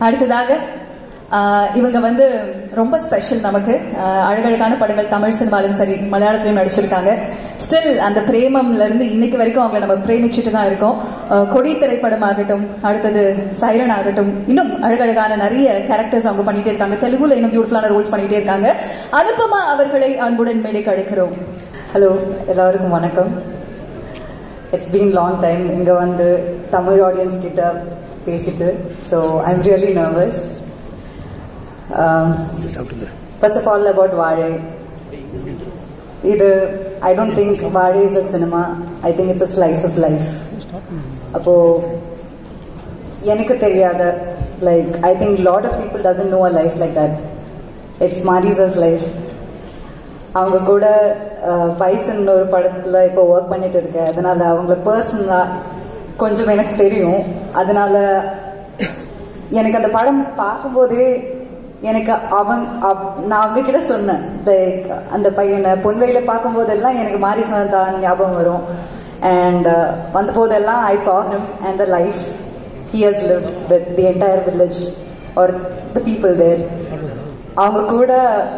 அடுத்ததாக ஆஹ், இவங்க வந்து ரொம்ப ஸ்பெஷல் நமக்கு ஆஹ், அழகழகான படங்கள் தமிழ் சினிமாலும் சரி மலையாளத்திலும் நடிச்சிருக்காங்க ஸ்டில் அந்த பிரேமம்ல இருந்து இன்னைக்கு வரைக்கும் அவங்களை நம்ம பிரேமிச்சுட்டு தான் இருக்கோம் ஆஹ், கொடி திரைப்படம் ஆகட்டும் அடுத்தது சைரன் ஆகட்டும் இன்னும் அழகழகான நிறைய கேரக்டர்ஸ் அவங்க பண்ணிட்டே இருக்காங்க தெலுங்குல இன்னும் பியூட்டிஃபுல்லான ரோல்ஸ் பண்ணிட்டே இருக்காங்க அனுபமா அவர்களை அன்புடன் மேடைக்கு அழைக்கிறோம் ஹலோ எல்லாருக்கும் வணக்கம் இட்ஸ் பீன் லாங் டைம் இங்கே வந்து தமிழ் ஆடியன்ஸ் கிட்ட பேசிட்டு so I am really nervous first of all about Vaazhai இது I don't think Vaazhai is a cinema I think it's a slice of life அப்போ எனக்கு தெரியாத like I think lot of people doesn't know a life like that it's Mari's life அவங்க கூட bison ஒரு படத்துல இப்போ work பண்ணிட்டு இருக்கேன் அதனால அவங்கள பர்சனலா கொஞ்சம் எனக்கு தெரியும் அதனால எனக்கு அந்த படம் பார்க்கும்போதே எனக்கு அவன் அவ்- நான் அவங்க கிட்ட சொன்னேன் லைக் அந்த பையனை பொன்வையில பார்க்கும்போதெல்லாம் எனக்கு மாரி தான் ஞாபகம் வரும் அண்ட் வந்த போதெல்லாம் ஐ saw him and the life he has lived with the entire village or the people there அவங்க கூட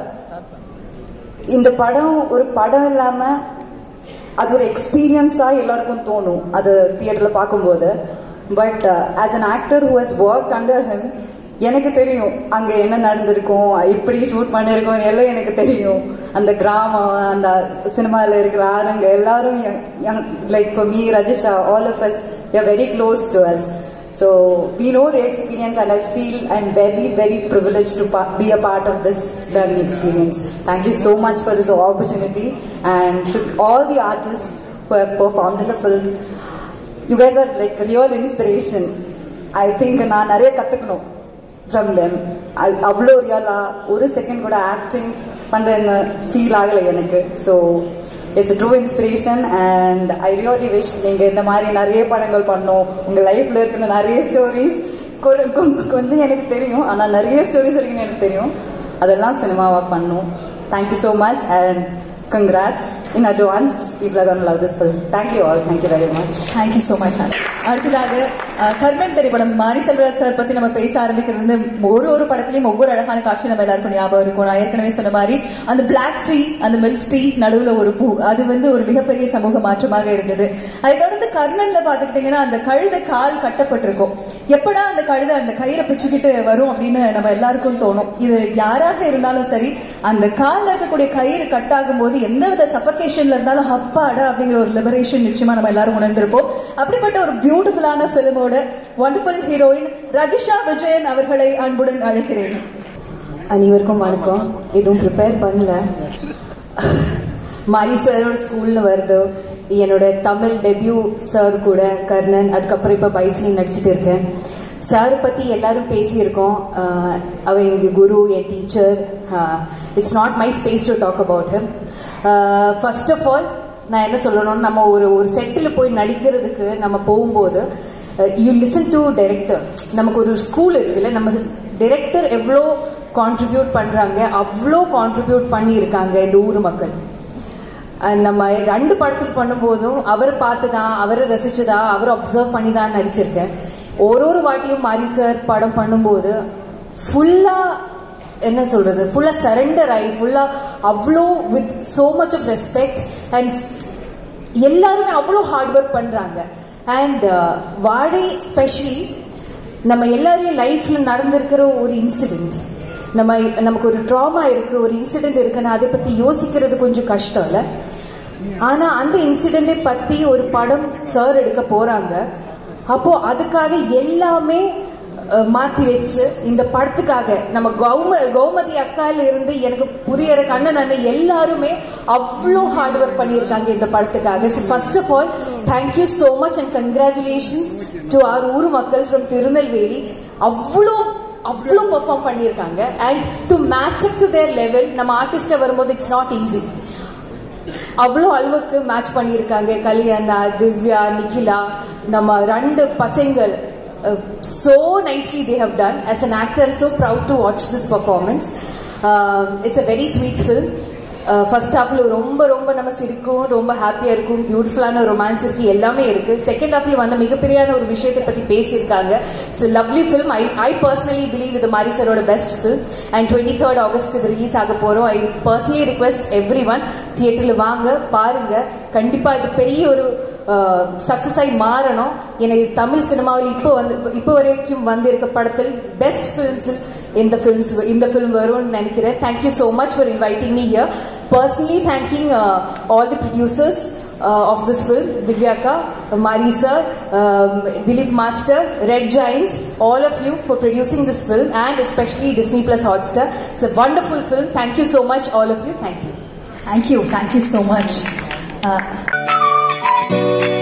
இந்த படம் ஒரு படம் இல்லாம அது ஒரு எக்ஸ்பீரியன்ஸா எல்லாருக்கும் தோணும் அது தியேட்டர்ல பார்க்கும்போது but as an actor who has worked under him எனக்கு தெரியும் அங்க என்ன நடந்திருக்கும் இப்படி ஷூட் பண்ணிருக்கோம் எல்லாம் எனக்கு தெரியும் அந்த கிராமம் அந்த சினிமாவில் இருக்கிற ஆளுங்க எல்லாரும் like for me Rajisha all of us are very close to us So we know the experience, and I feel I'm very, very privileged to pa- be a part of this learning experience. Thank you so much for this opportunity, and to all the artists who have performed in the film. You guys are like real inspiration. I think நான் நிறைய கத்துக்கணும் from them அவ்வளோ ரியலா ஒரு second கூட acting பண்றேன்னு feel ஆகலை எனக்கு so it's true inspiration and I really wish நீங்க இந்த மாதிரி நிறைய படங்கள் பண்ணோம் உங்க லைஃப்ல இருக்கிற நிறைய ஸ்டோரிஸ் கொஞ்சம் எனக்கு தெரியும் ஆனா நிறைய ஸ்டோரிஸ் இருக்குன்னு எனக்கு தெரியும் அதெல்லாம் சினிமாவா பண்ணும் thank you so much and congrats in advance people are love this film thank you all thank you very much thank you so much அடுத்ததாக அஹ், கர்ணன் திரைப்படம் மாரி செல்வராஜ் சார் பத்தி நம்ம பேச ஆரம்பிக்கிறது வந்து ஒரு ஒரு படத்துலயும் ஒவ்வொரு அழகான காட்சி நம்ம எல்லாருக்கும் ஞாபகம் இருக்கும் நான் ஏற்கனவே சொன்ன மாதிரி அந்த பிளாக் டீ அந்த மில்க் டீ நடுவுல ஒரு பூ அது வந்து ஒரு மிகப்பெரிய சமூக மாற்றமாக இருந்தது அதை தொடர்ந்து கர்ணன்ல பாத்துக்கிட்டீங்கன்னா அந்த கழுத கால் கட்டப்பட்டிருக்கும் எப்படா அந்த கழுதை அந்த கயிறை பிச்சுக்கிட்டு வரும் அப்படின்னு நம்ம எல்லாருக்கும் தோணும் இது யாராக இருந்தாலும் சரி அந்த கால்ல இருக்கக்கூடிய கயிறு கட்டாகும் போது எந்தவித சஃபகேஷன்ல இருந்தாலும் ஹப்பாடா அப்படிங்கிற ஒரு லிபரேஷன் நிச்சயமா நம்ம எல்லாரும் உணர்ந்திருப்போம் அப்படிப்பட்ட ஒரு பியூட்டிஃபுல்லான பிலிமோட வண்டர்ஃபுல் ஹீரோயின் ரஜிஷா விஜயன் அவர்களை அன்புடன் அழைக்கிறேன் அனைவருக்கும் வணக்கம் எதுவும் ப்ரிப்பேர் பண்ணல மாரி சாரோட ஸ்கூல்னு வருது என்னோட தமிழ் டெபியூ சார் கூட கர்ணன் அதுக்கப்புறம் இப்போ பைஸ்லின் நடிச்சிட்டு இருக்கேன் சார் பற்றி எல்லாரும் பேசியிருக்கோம் ஆஹ் அவ எனக்கு குரு என் teacher it's not my space to talk about him first of all நான் என்ன சொல்லணும் நம்ம ஒரு ஒரு செட்டில் போய் நடிக்கிறதுக்கு நம்ம போகும்போது யூ லிசன் டு டைரக்டர் நமக்கு ஒரு ஸ்கூல் இருக்குல்ல நம்ம டைரக்டர் எவ்வளோ கான்ட்ரிபியூட் பண்றாங்க அவ்வளோ கான்ட்ரிபியூட் பண்ணியிருக்காங்க இந்த ஊர் மக்கள் அஹ் நம்ம ரெண்டு படத்துக்கு பண்ணும்போதும் அவர் பார்த்துதான் அவரை ரசிச்சுதா அவரை அப்சர்வ் பண்ணி தான் நடிச்சிருக்கேன் ஒரு ஒரு வாட்டியும் மாரி சார் படம் பண்ணும்போது ஃபுல்லா என்ன சொல்றது ஃபுல்லா சரண்டர் ஆகி ஃபுல்லா அவ்வளோ with so much of respect and எல்லாருமே அவ்வளோ ஹார்ட் ஒர்க் பண்றாங்க அண்ட் வாழை ஸ்பெஷலி நம்ம எல்லாரையும் லைஃப்ல நடந்திருக்கிற ஒரு இன்சிடென்ட் நம்ம நமக்கு ஒரு ட்ராமா இருக்கு ஒரு இன்சிடென்ட் இருக்குன்னு அதை பத்தி யோசிக்கிறது கொஞ்சம் கஷ்டம் இல்ல ஆனா அந்த இன்சிடென்டை பத்தி ஒரு படம் சார் எடுக்க போறாங்க அப்போ அதுக்காக எல்லாமே அஹ், மாத்தி வச்சு இந்த படத்துக்காக நம்ம கௌம கௌமதி அக்கால இருந்து எனக்கு புரியற கண்ணன் அண்ணன் எல்லாருமே அவ்வளோ ஹார்ட் ஒர்க் பண்ணியிருக்காங்க இந்த படத்துக்காக so first of all thank you so much and congratulations to our ஊர் மக்கள் ஃப்ரம் திருநெல்வேலி அவ்வளோ அவ்வளோ பெர்ஃபார்ம் பண்ணியிருக்காங்க and to match up to their level நம்ம ஆர்டிஸ்டை வரும்போது இட்ஸ் நாட் ஈஸி அவ்வளோ அளவுக்கு மேட்ச் பண்ணியிருக்காங்க கல்யாணா திவ்யா நிகிலா நம்ம ரெண்டு பசங்கள் so nicely they have done as an actor i'm so proud to watch this performance Um, it's a very sweet film first ஹாஃப்ல ரொம்ப ரொம்ப நம்ம சிரிக்கும் ரொம்ப ஹாப்பியா இருக்கும் பியூட்டிஃபுல்லான ரொமான்ஸ் இருக்கு எல்லாமே இருக்கு செகண்ட் ஹாஃப்ல வந்து மிகப்பெரியான ஒரு விஷயத்தை பத்தி பேசியிருக்காங்க it's lovely film I I personally believe இது மாரி சரோட best film and twenty third August இது ரிலீஸ் ஆக போறோம் I personally request everyone தியேட்டர்ல வாங்க பாருங்க கண்டிப்பா இது பெரிய ஒரு சக்சஸ் ஆகி மாறணும் எனக்கு தமிழ் சினிமாவில் இப்போ வந்து இப்போ வரைக்கும் வந்திருக்க படத்தில் பெஸ்ட் ஃபிலிம்ஸில் இந்த ஃபிலிம்ஸ் இந்த ஃபிலிம் வரும்னு நினைக்கிறேன் thank you so much for inviting me here personally thanking all the producers of this film திவ்யாக்கா Mari sir Dileep master Red Giant all of you for producing this film and especially Disney Plus Hotstar it's a wonderful film thank you so much all of you thank you thank you thank you so much